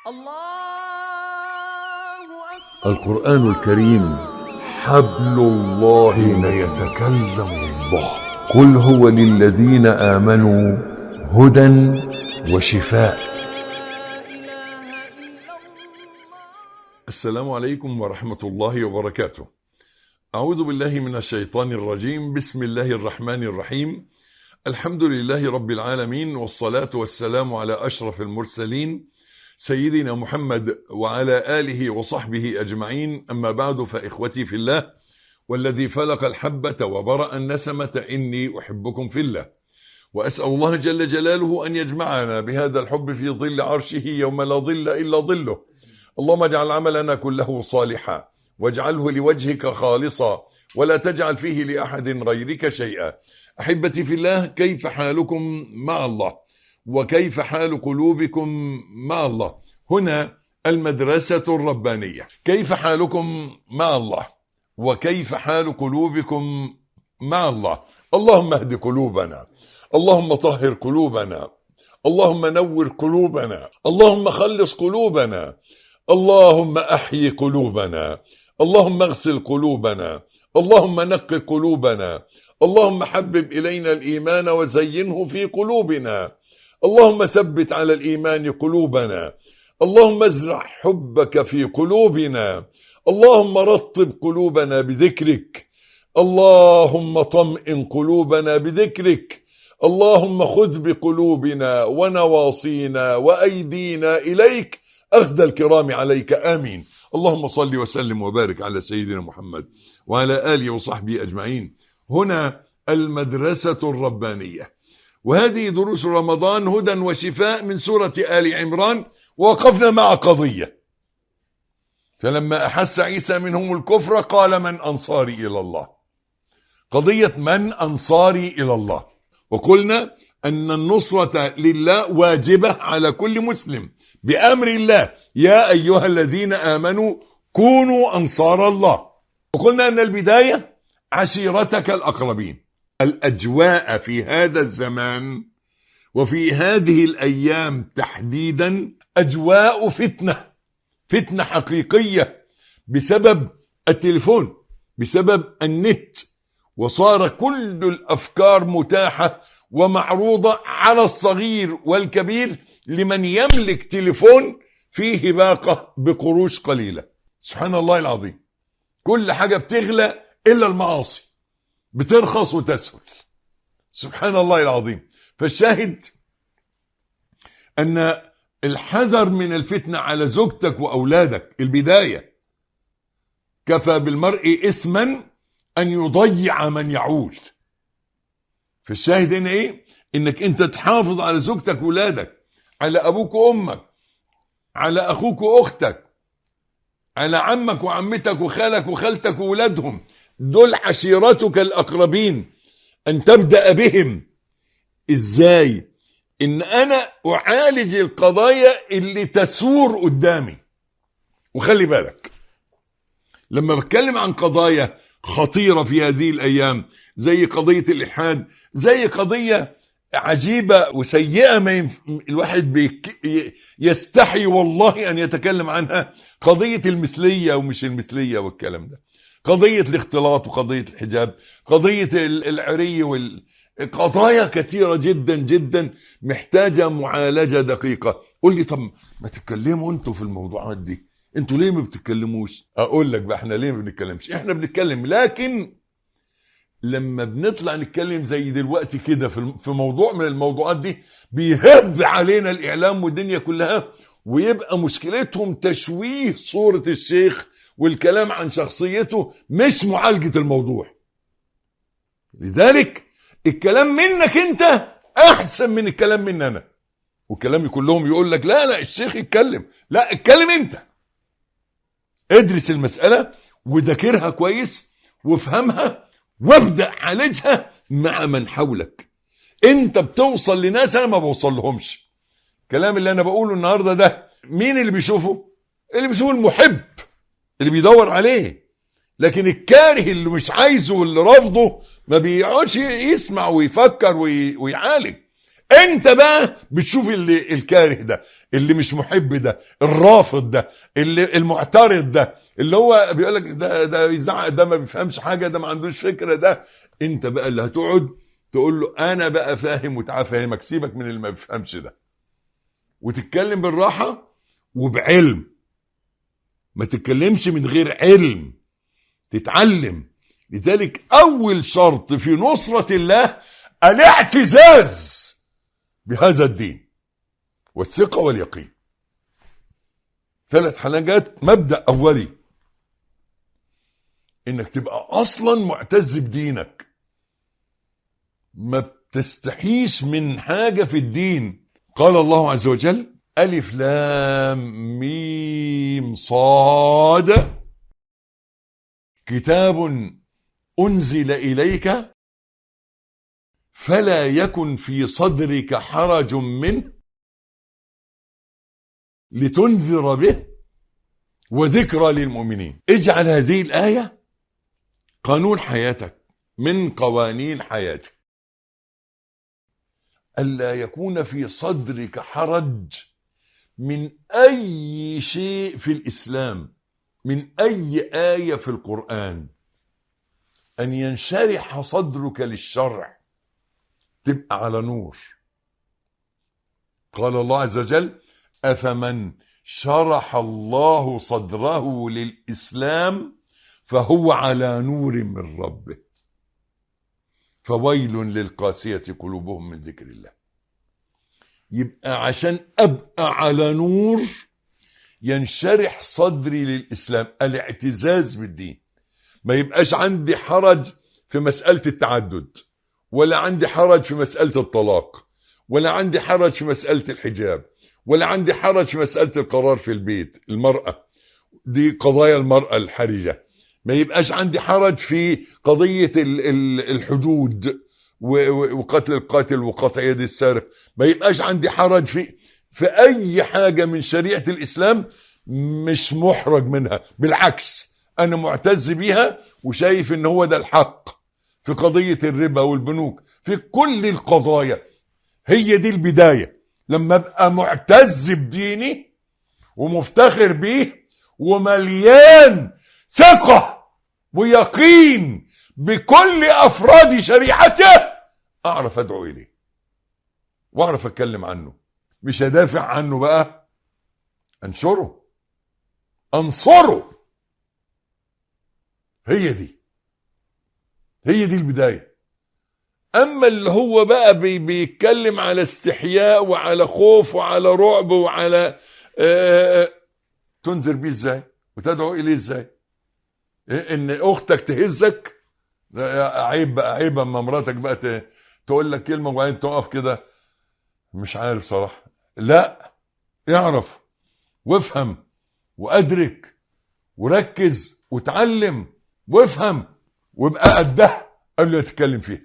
الله أكبر القرآن الكريم حبل الله حين يتكلم الله قل هو للذين آمنوا هدى وشفاء لا إله إلا الله السلام عليكم ورحمة الله وبركاته أعوذ بالله من الشيطان الرجيم بسم الله الرحمن الرحيم الحمد لله رب العالمين والصلاة والسلام على أشرف المرسلين سيدنا محمد وعلى آله وصحبه أجمعين أما بعد فإخوتي في الله والذي فلق الحبة وبرأ النسمة إني أحبكم في الله وأسأل الله جل جلاله أن يجمعنا بهذا الحب في ظل عرشه يوم لا ظل إلا ظله اللهم اجعل عملنا كله صالحا واجعله لوجهك خالصا ولا تجعل فيه لأحد غيرك شيئا أحبتي في الله كيف حالكم مع الله وكيف حال قلوبكم مع الله هنا المدرسة الربانية كيف حالكم مع الله وكيف حال قلوبكم مع الله اللهم اهد قلوبنا اللهم طهر قلوبنا اللهم نور قلوبنا اللهم خلص قلوبنا اللهم احيي قلوبنا اللهم اغسل قلوبنا اللهم نق قلوبنا اللهم حبب الينا الايمان وزينه في قلوبنا اللهم ثبت على الايمان قلوبنا اللهم ازرع حبك في قلوبنا اللهم رطب قلوبنا بذكرك اللهم طمئن قلوبنا بذكرك اللهم خذ بقلوبنا ونواصينا وايدينا اليك اخذ الكرام عليك امين اللهم صل وسلم وبارك على سيدنا محمد وعلى اله وصحبه اجمعين هنا المدرسه الربانيه وهذه دروس رمضان هدى وشفاء من سوره ال عمران ووقفنا مع قضيه فلما احس عيسى منهم الكفر قال من انصاري الى الله قضيه من انصاري الى الله وقلنا ان النصره لله واجبه على كل مسلم بامر الله يا ايها الذين امنوا كونوا انصار الله وقلنا ان البدايه عشيرتك الاقربين الاجواء في هذا الزمان وفي هذه الايام تحديدا اجواء فتنه فتنه حقيقيه بسبب التليفون بسبب النت وصار كل الافكار متاحه ومعروضه على الصغير والكبير لمن يملك تليفون فيه باقه بقروش قليله سبحان الله العظيم كل حاجه بتغلى الا المعاصي بترخص وتسهل سبحان الله العظيم فالشاهد ان الحذر من الفتنه على زوجتك واولادك البدايه كفى بالمرء اثما ان يضيع من يعول فالشاهد هنا ايه انك انت تحافظ على زوجتك واولادك على ابوك وامك على اخوك واختك على عمك وعمتك وخالك وخالتك وولادهم دول عشيرتك الاقربين ان تبدا بهم ازاي ان انا اعالج القضايا اللي تسور قدامي وخلي بالك لما بتكلم عن قضايا خطيرة في هذه الأيام زي قضية الإلحاد زي قضية عجيبة وسيئة ما ينف... الواحد بيك... ي- يستحي والله أن يتكلم عنها قضية المثلية ومش المثلية والكلام ده قضية الاختلاط وقضية الحجاب قضية ال- العري وال... قضايا كثيرة جدا جدا محتاجة معالجة دقيقة قول لي طب ما تتكلموا انتوا في الموضوعات دي انتوا ليه ما بتتكلموش اقول لك بقى احنا ليه ما بنتكلمش احنا بنتكلم لكن لما بنطلع نتكلم زي دلوقتي كده في الم- في موضوع من الموضوعات دي بيهب علينا الاعلام والدنيا كلها ويبقى مشكلتهم تشويه صورة الشيخ والكلام عن شخصيته مش معالجة الموضوع لذلك الكلام منك انت احسن من الكلام مني انا وكلامي كلهم يقول لك لا لا الشيخ يتكلم لا اتكلم انت ادرس المسألة وذاكرها كويس وافهمها وابدأ عالجها مع من حولك انت بتوصل لناس انا ما بوصل لهمش الكلام اللي انا بقوله النهاردة ده مين اللي بيشوفه اللي بيشوفه المحب اللي بيدور عليه لكن الكاره اللي مش عايزه واللي رافضه ما بيقعدش يسمع ويفكر وي- ويعالج انت بقى بتشوف اللي الكاره ده اللي مش محب ده الرافض ده اللي المعترض ده اللي هو بيقول لك ده ده بيزعق ده ما بيفهمش حاجه ده ما عندوش فكره ده انت بقى اللي هتقعد تقول له انا بقى فاهم وتعالى فاهمك سيبك من اللي ما بيفهمش ده وتتكلم بالراحه وبعلم ما تتكلمش من غير علم تتعلم لذلك اول شرط في نصره الله الاعتزاز بهذا الدين والثقه واليقين ثلاث حاجات مبدا اولي انك تبقى اصلا معتز بدينك ما بتستحيش من حاجه في الدين قال الله عز وجل الف لام ميم صاد كتاب انزل اليك فلا يكن في صدرك حرج منه لتنذر به وذكرى للمؤمنين اجعل هذه الايه قانون حياتك من قوانين حياتك الا يكون في صدرك حرج من اي شيء في الاسلام من اي ايه في القران ان ينشرح صدرك للشرع تبقى على نور قال الله عز وجل افمن شرح الله صدره للاسلام فهو على نور من ربه فويل للقاسيه قلوبهم من ذكر الله يبقى عشان ابقى على نور ينشرح صدري للاسلام الاعتزاز بالدين ما يبقاش عندي حرج في مساله التعدد ولا عندي حرج في مساله الطلاق ولا عندي حرج في مساله الحجاب ولا عندي حرج في مساله القرار في البيت المراه دي قضايا المراه الحرجه ما يبقاش عندي حرج في قضيه ال- ال- الحدود و- و- وقتل القاتل وقطع يد السارق ما يبقاش عندي حرج في في اي حاجه من شريعه الاسلام مش محرج منها بالعكس انا معتز بيها وشايف ان هو ده الحق في قضيه الربا والبنوك في كل القضايا هي دي البدايه لما ابقى معتز بديني ومفتخر بيه ومليان ثقه ويقين بكل افراد شريعته اعرف ادعو اليه واعرف اتكلم عنه مش هدافع عنه بقى انشره انصره هي دي هي دي البدايه اما اللي هو بقى بي بيتكلم على استحياء وعلى خوف وعلى رعب وعلى آه تنذر بيه ازاي وتدعو اليه ازاي إيه ان اختك تهزك ده عيب بقى عيب اما مراتك بقى ت- تقول لك كلمه وبعدين تقف كده مش عارف صراحه لا اعرف وافهم وادرك وركز وتعلم وافهم وابقى قدها قبل ما تتكلم فيها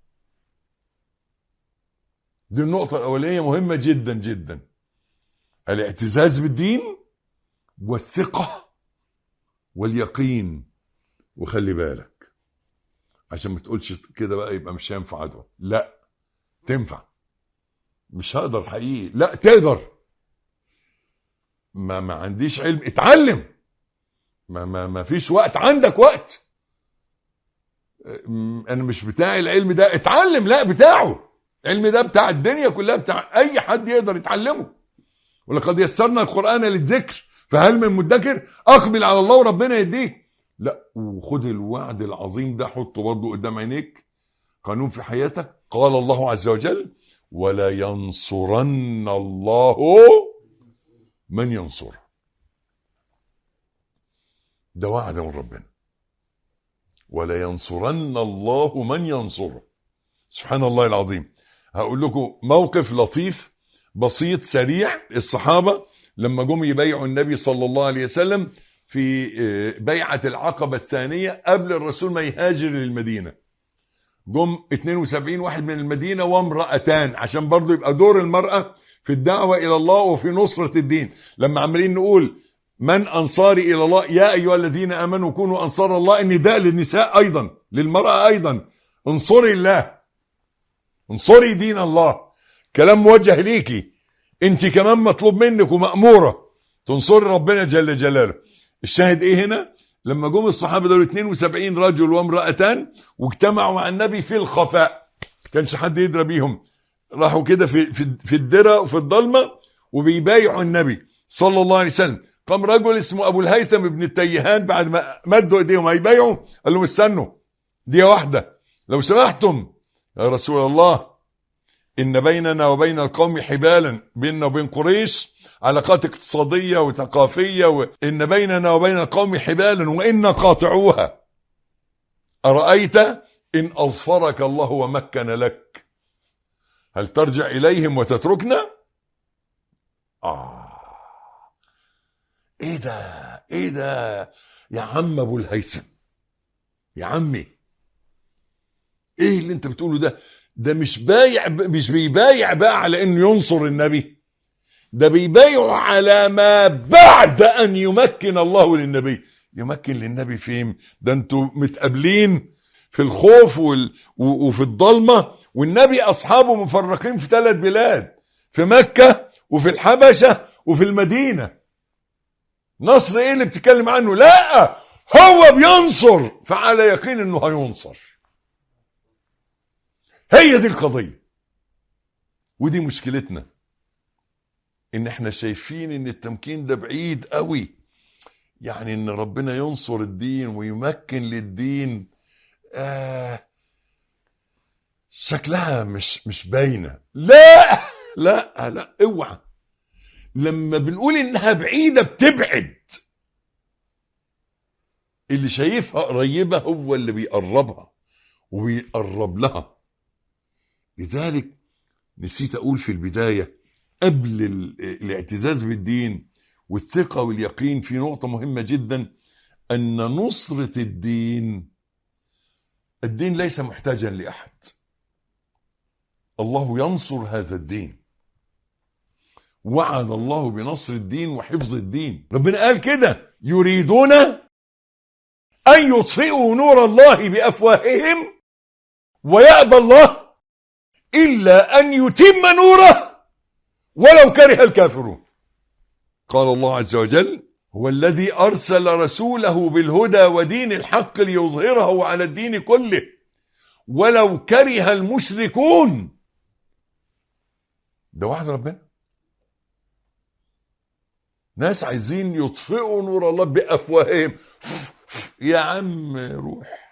دي النقطة الأولية مهمة جدا جدا الاعتزاز بالدين والثقة واليقين وخلي بالك عشان ما تقولش كده بقى يبقى مش هينفع عدوى لا تنفع مش هقدر حقيقي لا تقدر ما ما عنديش علم اتعلم ما ما ما فيش وقت عندك وقت ام، انا مش بتاع العلم ده اتعلم لا بتاعه العلم ده بتاع الدنيا كلها بتاع اي حد يقدر يتعلمه ولقد يسرنا القران للذكر فهل من مدكر اقبل على الله وربنا يديك لا وخد الوعد العظيم ده حطه برضه قدام عينيك قانون في حياتك قال الله عز وجل ولا ينصرن الله من ينصره ده وعد من ربنا ولا ينصرن الله من ينصره سبحان الله العظيم هقول لكم موقف لطيف بسيط سريع الصحابة لما جم يبايعوا النبي صلى الله عليه وسلم في آه، بيعة العقبة الثانية قبل الرسول ما يهاجر للمدينة جم 72 واحد من المدينة وامرأتان عشان برضو يبقى دور المرأة في الدعوة إلى الله وفي نصرة الدين لما عمالين نقول من أنصاري إلى الله يا أيها الذين آمنوا كونوا أنصار الله النداء للنساء أيضا للمرأة أيضا انصري الله انصري دين الله كلام موجه ليكي انت كمان مطلوب منك ومأمورة تنصري ربنا جل جلاله الشاهد ايه هنا لما جم الصحابة دول 72 رجل وامرأتان واجتمعوا مع النبي في الخفاء كانش حد يدرى بيهم راحوا كده في في في الدرة وفي الضلمة وبيبايعوا النبي صلى الله عليه وسلم قام رجل اسمه ابو الهيثم بن التيهان بعد ما مدوا ايديهم هيبايعوا قال لهم استنوا دي واحدة لو سمحتم يا رسول الله إن بيننا وبين القوم حبالا بيننا وبين قريش علاقات اقتصادية وثقافية وإن بيننا وبين القوم حبالا وإن قاطعوها أرأيت إن أظفرك الله ومكن لك هل ترجع إليهم وتتركنا آه إيه ده إيه ده يا عم أبو الهيثم يا عمي ايه اللي انت بتقوله ده ده مش بايع مش بيبايع بقى على انه ينصر النبي ده بيبايع على ما بعد ان يمكن الله للنبي يمكن للنبي فين ده انتوا متقابلين في الخوف وال... و- وفي الضلمه والنبي اصحابه مفرقين في ثلاث بلاد في مكه وفي الحبشه وفي المدينه نصر ايه اللي بتتكلم عنه لا هو بينصر فعلى يقين انه هينصر هي دي القضية ودي مشكلتنا ان احنا شايفين ان التمكين ده بعيد قوي يعني ان ربنا ينصر الدين ويمكن للدين آه شكلها مش مش باينه لا لا لا اوعى لما بنقول انها بعيده بتبعد اللي شايفها قريبه هو اللي بيقربها وبيقرب لها لذلك نسيت اقول في البدايه قبل ال- الاعتزاز بالدين والثقه واليقين في نقطه مهمه جدا ان نصره الدين الدين ليس محتاجا لاحد الله ينصر هذا الدين وعد الله بنصر الدين وحفظ الدين ربنا قال كده يريدون ان يطفئوا نور الله بافواههم ويأبى الله إلا أن يتم نوره ولو كره الكافرون قال الله عز وجل هو الذي أرسل رسوله بالهدى ودين الحق ليظهره على الدين كله ولو كره المشركون ده وعد ربنا ناس عايزين يطفئوا نور الله بأفواههم يا عم روح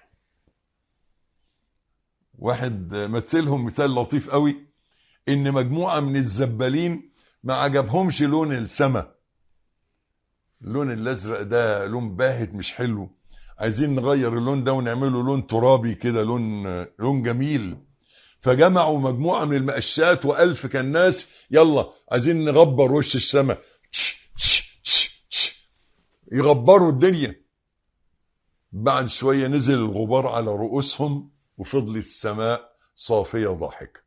واحد مثلهم مثال لطيف قوي ان مجموعه من الزبالين ما عجبهمش لون السماء اللون الازرق ده لون باهت مش حلو عايزين نغير اللون ده ونعمله لون ترابي كده لون لون جميل فجمعوا مجموعه من المقشات والف كناس يلا عايزين نغبر وش السماء يغبروا الدنيا بعد شويه نزل الغبار على رؤوسهم وفضل السماء صافية ضاحكة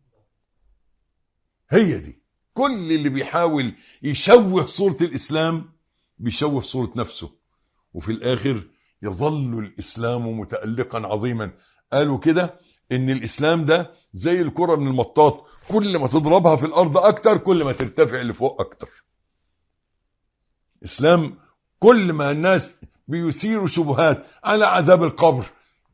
هي دي كل اللي بيحاول يشوه صورة الإسلام بيشوه صورة نفسه وفي الآخر يظل الإسلام متألقا عظيما قالوا كده إن الإسلام ده زي الكرة من المطاط كل ما تضربها في الأرض أكتر كل ما ترتفع لفوق أكتر إسلام كل ما الناس بيثيروا شبهات على عذاب القبر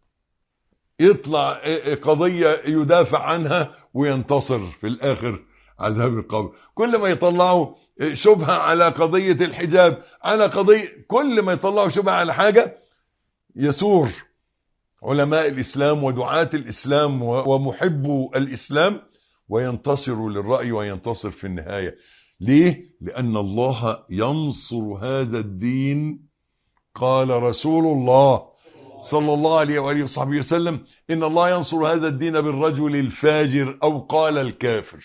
يطلع قضية يدافع عنها وينتصر في الآخر عذاب القبر كل ما يطلعوا شبهة على قضية الحجاب على قضية كل ما يطلعوا شبهة على حاجة يثور علماء الإسلام ودعاة الإسلام ومحبو الإسلام وينتصروا للرأي وينتصر في النهاية ليه؟ لأن الله ينصر هذا الدين قال رسول الله صلى الله عليه وآله وصحبه وسلم إن الله ينصر هذا الدين بالرجل الفاجر أو قال الكافر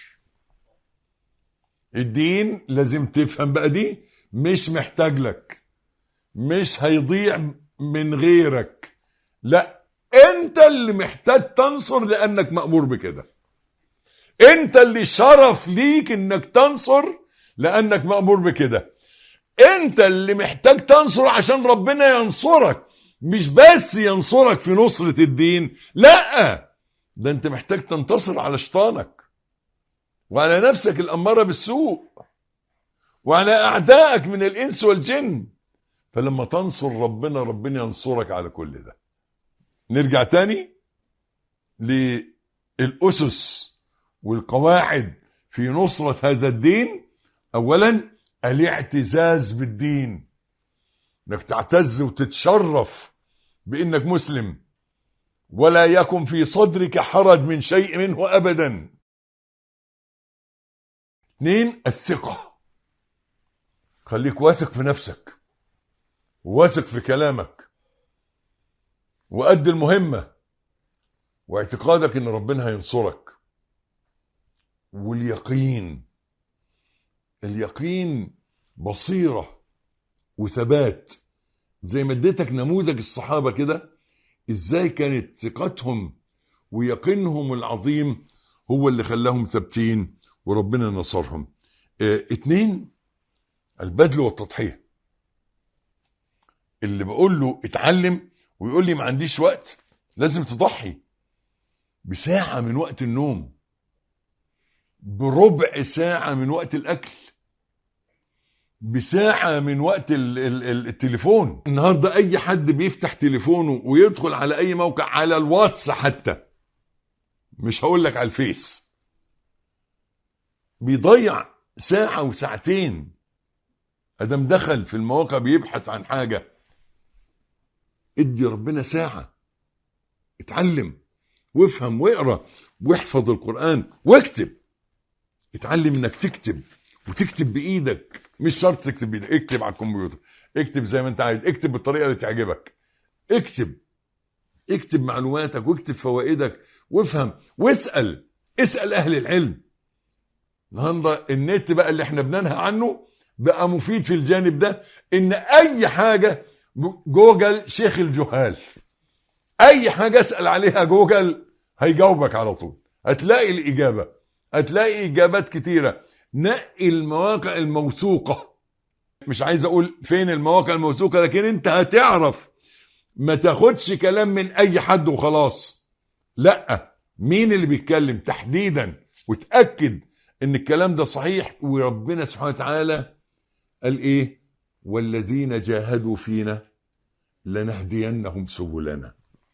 الدين لازم تفهم بقى دي مش محتاج لك مش هيضيع من غيرك لا انت اللي محتاج تنصر لانك مأمور بكده انت اللي شرف ليك انك تنصر لانك مأمور بكده انت اللي محتاج تنصر عشان ربنا ينصرك مش بس ينصرك في نصرة الدين لا ده انت محتاج تنتصر على شيطانك وعلى نفسك الأمارة بالسوء وعلى أعدائك من الإنس والجن فلما تنصر ربنا ربنا ينصرك على كل ده نرجع تاني للأسس والقواعد في نصرة هذا الدين أولا الاعتزاز بالدين انك تعتز وتتشرف بانك مسلم ولا يكن في صدرك حرج من شيء منه ابدا اثنين الثقة خليك واثق في نفسك واثق في كلامك وقد المهمة واعتقادك ان ربنا هينصرك واليقين اليقين بصيرة وثبات زي ما اديتك نموذج الصحابة كده ازاي كانت ثقتهم ويقينهم العظيم هو اللي خلاهم ثابتين وربنا نصرهم اه اتنين البذل والتضحية اللي بقول له اتعلم ويقول لي ما عنديش وقت لازم تضحي بساعة من وقت النوم بربع ساعة من وقت الأكل بساعة من وقت ال ال ال التليفون النهاردة أي حد بيفتح تليفونه ويدخل على أي موقع على الواتس حتى مش هقول لك على الفيس بيضيع ساعة وساعتين أدم دخل في المواقع بيبحث عن حاجة ادي ربنا ساعة اتعلم وافهم واقرا واحفظ القرآن واكتب اتعلم انك تكتب وتكتب بايدك مش شرط تكتب بايدك اكتب على الكمبيوتر اكتب زي ما انت عايز اكتب بالطريقه اللي تعجبك اكتب اكتب معلوماتك واكتب فوائدك وافهم واسال اسال اهل العلم النهارده النت بقى اللي احنا بننهى عنه بقى مفيد في الجانب ده ان اي حاجه جوجل شيخ الجهال اي حاجه اسال عليها جوجل هيجاوبك على طول هتلاقي الاجابه هتلاقي اجابات كتيره نقي المواقع الموثوقه مش عايز اقول فين المواقع الموثوقه لكن انت هتعرف ما تاخدش كلام من اي حد وخلاص لا مين اللي بيتكلم تحديدا وتاكد ان الكلام ده صحيح وربنا سبحانه وتعالى قال ايه والذين جاهدوا فينا لنهدينهم سبلنا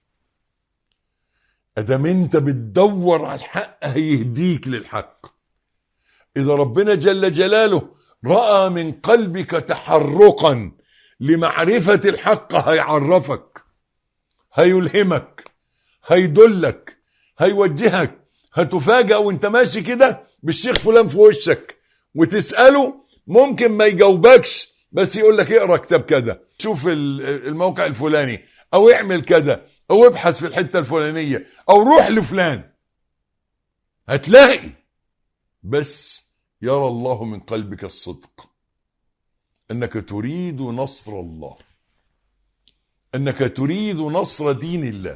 ادام انت بتدور على الحق هيهديك للحق اذا ربنا جل جلاله راى من قلبك تحرقا لمعرفه الحق هيعرفك هيلهمك هيدلك هيوجهك هتفاجأ وانت ماشي كده بالشيخ فلان في وشك وتسأله ممكن ما يجاوبكش بس يقول لك اقرا كتاب كذا شوف الموقع الفلاني او اعمل كذا او ابحث في الحته الفلانيه او روح لفلان هتلاقي بس يرى الله من قلبك الصدق انك تريد نصر الله انك تريد نصر دين الله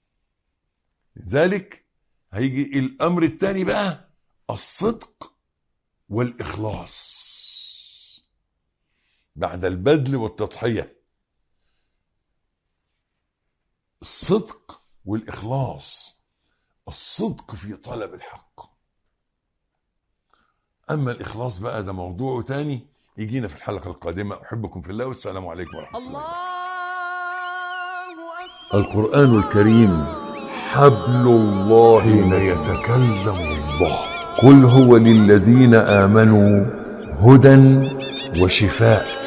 لذلك هيجي الامر الثاني بقى الصدق والاخلاص بعد البذل والتضحيه الصدق والاخلاص الصدق في طلب الحق اما الاخلاص بقى ده موضوع تاني يجينا في الحلقه القادمه احبكم في الله والسلام عليكم ورحمه الله الله أكبر القرآن الكريم حبل الله حين يتكلم الله قل هو للذين آمنوا هدى وشفاء